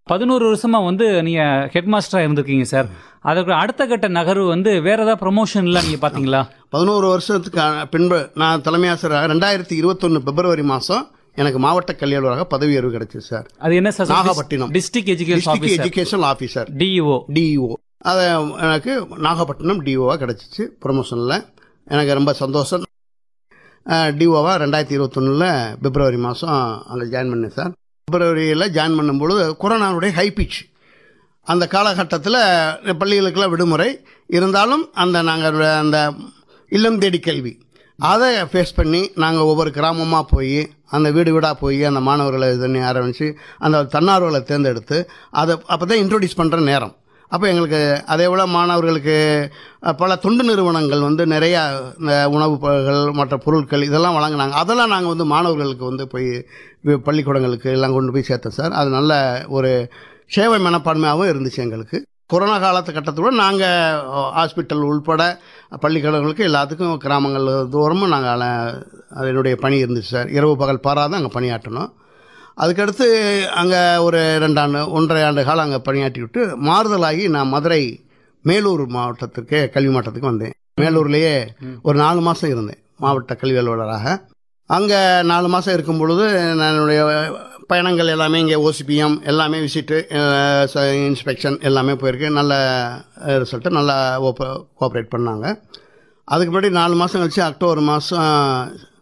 பதினோரு வருஷமா வந்து நீங்க ஹெட் மாஸ்டரா இருந்திருக்கீங்க சார் அதுக்கு அடுத்த கட்ட நகர்வு வந்து வேற ஏதாவது ப்ரொமோஷன்லாம் நீங்க பாத்தீங்களா பதினோரு வருஷத்துக்கு அ- பின்பு நான் தலைமை ஆசிரியராக ரெண்டாயிரத்தி இருபத்தொன்று பிப்ரவரி மாதம் எனக்கு மாவட்ட கல்வி அலுவலராக பதவி உயர்வு கிடைச்சிது சார் அது என்ன sir Nagapattinam. District education district officer education officer DEO DEO அதை எனக்கு நாகப்பட்டினம் டிஓவாக கிடச்சிச்சு ப்ரொமோஷனில் எனக்கு ரொம்ப சந்தோஷம் டிஓவாக ரெண்டாயிரத்தி இருபத்தொன்னில் பிப்ரவரி மாதம் அங்கே ஜாயின் பண்ணேன் சார் பிப்ரவரியில் ஜாயின் பண்ணும்பொழுது கொரோனாவுடைய ஹை பிச் அந்த காலகட்டத்தில் பள்ளிகளுக்கெல்லாம் விடுமுறை இருந்தாலும் அந்த நாங்கள் அந்த இல்லம் தேடி கல்வி அதை ஃபேஸ் பண்ணி நாங்கள் ஒவ்வொரு கிராமமாக போய் அந்த வீடு வீடாக போய் அந்த மாணவர்களை இது பண்ணி ஆரம்பித்து அந்த தன்னார்வலை தேர்ந்தெடுத்து அதை அப்போ தான் இன்ட்ரொடியூஸ் பண்ணுற நேரம் அப்போ எங்களுக்கு அதே போல் மாணவர்களுக்கு அஹ், பல தொண்டு நிறுவனங்கள் வந்து நிறையா இந்த உணவுப் பொருட்கள் மற்ற பொருட்கள் இதெல்லாம் வழங்கினாங்க அதெல்லாம் நாங்கள் வந்து மாணவர்களுக்கு வந்து போய் வி- பள்ளிக்கூடங்களுக்கு எல்லாம் கொண்டு போய் சேர்த்தோம் சார் அது நல்ல ஒரு சேவை மனப்பான்மையாகவும் இருந்துச்சு எங்களுக்கு கொரோனா காலத்து கட்டத்தோட நாங்கள் ஹாஸ்பிட்டல் உள்பட பள்ளிக்கூடங்களுக்கு எல்லாத்துக்கும் கிராமங்கள் தூரமும் நாங்கள் அதனுடைய பணி இருந்துச்சு சார் இரவு பகல் பாராத அங்கே பணியாற்றணும் அதுக்கடுத்து அங்கே ஒரு ரெண்டாண்டு ஒன்றரை ஆண்டு காலம் அங்கே பணியாற்றி விட்டு மாறுதலாகி நான் மதுரை மேலூர் மாவட்டத்திற்கு கல்வி மாவட்டத்துக்கு வந்தேன் மேலூர்லேயே ஒரு நாலு மாதம் இருந்தேன் மாவட்ட கல்வி அலுவலராக அங்கே நாலு மாதம் இருக்கும் பொழுது நான் என்னுடைய பயணங்கள் எல்லாமே இங்கே ஓசிபிஎம் எல்லாமே விசிட்டு இன்ஸ்பெக்ஷன் எல்லாமே போயிருக்கு நல்ல ரிசல்ட்டு நல்லா கோஆப்ரேட் பண்ணாங்க அதுக்கு முன்னாடி நாலு மாதம் கழிச்சு அக்டோபர் மாதம்